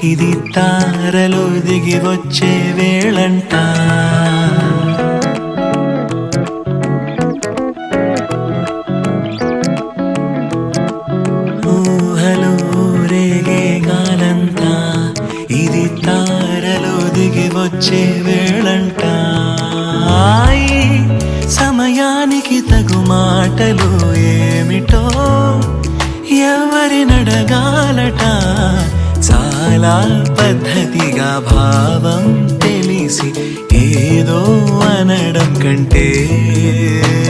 ఇది తారలు దిగి వచ్చే వేళంట ఊహలు రేగే గాలంతా ఇది తారలు దిగి వచ్చే వేళంట ఈ సమయానికి తగు మాటలు ఏమిటో ఎవరి నడగాలట చాలా పద్ధతిగా భావం తెలిసి ఏదో అనడం కంటే